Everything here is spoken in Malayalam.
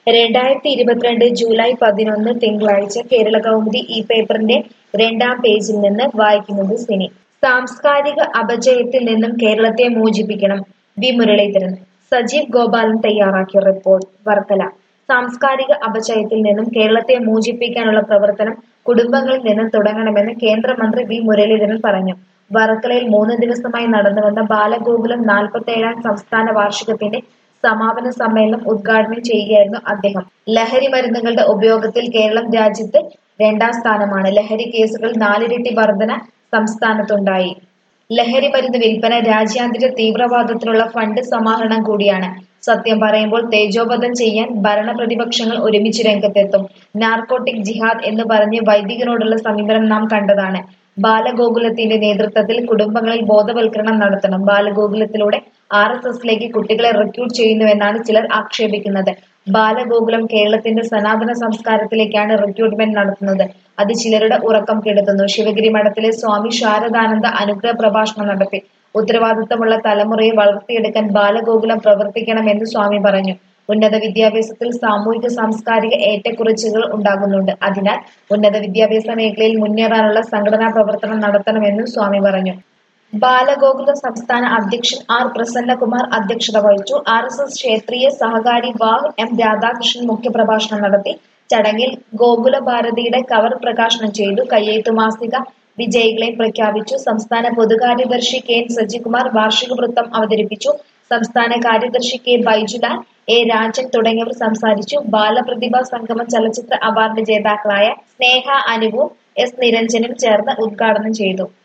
രണ്ടായിരത്തി ഇരുപത്തിരണ്ട് ജൂലൈ പതിനൊന്ന് തിങ്കളാഴ്ച കേരള കൗമുദി ഈ പേപ്പറിന്റെ രണ്ടാം പേജിൽ നിന്ന് വായിക്കുന്നത് സിനി സാംസ്കാരിക അപജയത്തിൽ നിന്നും കേരളത്തെ മോചിപ്പിക്കണം വി മുരളീധരൻ സജീവ് ഗോപാലൻ തയ്യാറാക്കിയ റിപ്പോർട്ട് വർക്കല സാംസ്കാരിക അപചയത്തിൽ നിന്നും കേരളത്തെ മോചിപ്പിക്കാനുള്ള പ്രവർത്തനം കുടുംബങ്ങളിൽ നിന്നും തുടങ്ങണമെന്ന് കേന്ദ്രമന്ത്രി വി മുരളീധരൻ പറഞ്ഞു വർക്കലയിൽ മൂന്ന് ദിവസമായി നടന്നുവന്ന ബാലഗോകുലം നാൽപ്പത്തേഴാം സംസ്ഥാന വാർഷികത്തിന്റെ സമാപന സമ്മേളനം ഉദ്ഘാടനം ചെയ്യുകയായിരുന്നു അദ്ദേഹം ലഹരി മരുന്നുകളുടെ ഉപയോഗത്തിൽ കേരളം രാജ്യത്ത് രണ്ടാം സ്ഥാനമാണ് ലഹരി കേസുകൾ നാലിരട്ടി വർധന സംസ്ഥാനത്തുണ്ടായി ലഹരി മരുന്ന് വിൽപ്പന രാജ്യാന്തര തീവ്രവാദത്തിനുള്ള ഫണ്ട് സമാഹരണം കൂടിയാണ് സത്യം പറയുമ്പോൾ തേജോവധം ചെയ്യാൻ ഭരണപ്രതിപക്ഷങ്ങൾ ഒരുമിച്ച് രംഗത്തെത്തും നാർക്കോട്ടിക് ജിഹാദ് എന്ന് പറഞ്ഞ് വൈദികനോടുള്ള സമീപനം നാം കണ്ടതാണ് ബാലഗോകുലത്തിന്റെ നേതൃത്വത്തിൽ കുടുംബങ്ങളിൽ ബോധവൽക്കരണം നടത്തണം ബാലഗോകുലത്തിലൂടെ ആർ എസ് എസിലേക്ക് കുട്ടികളെ റിക്രൂട്ട് ചെയ്യുന്നുവെന്നാണ് ചിലർ ആക്ഷേപിക്കുന്നത് ബാലഗോകുലം കേരളത്തിന്റെ സനാതന സംസ്കാരത്തിലേക്കാണ് റിക്രൂട്ട്മെന്റ് നടത്തുന്നത് അത് ചിലരുടെ ഉറക്കം കെടുത്തുന്നു ശിവഗിരി മഠത്തിലെ സ്വാമി ശാരദാനന്ദ അനുഗ്രഹ പ്രഭാഷണം നടത്തി ഉത്തരവാദിത്തമുള്ള തലമുറയെ വളർത്തിയെടുക്കാൻ ബാലഗോകുലം പ്രവർത്തിക്കണമെന്ന് സ്വാമി പറഞ്ഞു ഉന്നത വിദ്യാഭ്യാസത്തിൽ സാമൂഹിക സാംസ്കാരിക ഏറ്റക്കുറച്ചിലുകൾ ഉണ്ടാകുന്നുണ്ട് അതിനാൽ ഉന്നത വിദ്യാഭ്യാസ മേഖലയിൽ മുന്നേറാനുള്ള സംഘടനാ പ്രവർത്തനം നടത്തണമെന്നും സ്വാമി പറഞ്ഞു ബാലഗോകുല സംസ്ഥാന അധ്യക്ഷൻ ആർ പ്രസന്നകുമാർ അധ്യക്ഷത വഹിച്ചു ആർ എസ് എസ് ക്ഷേത്രീയ സഹകാരി വാഹ് എം രാധാകൃഷ്ണൻ മുഖ്യപ്രഭാഷണം നടത്തി ചടങ്ങിൽ ഗോകുല ഭാരതിയുടെ കവർ പ്രകാശനം ചെയ്തു കയ്യെഴുത്ത് മാസിക വിജയികളെ പ്രഖ്യാപിച്ചു സംസ്ഥാന പൊതുകാര്യദർശി കെ എൻ സജികുമാർ വാർഷിക വൃത്തം അവതരിപ്പിച്ചു സംസ്ഥാന കാര്യദർശി കെ ബൈജുലാൽ എ രാജൻ തുടങ്ങിയവർ സംസാരിച്ചു ബാലപ്രതിഭാ സംഗമം ചലച്ചിത്ര അവാർഡ് ജേതാക്കളായ സ്നേഹ അനുവും എസ് നിരഞ്ജനും ചേർന്ന് ഉദ്ഘാടനം ചെയ്തു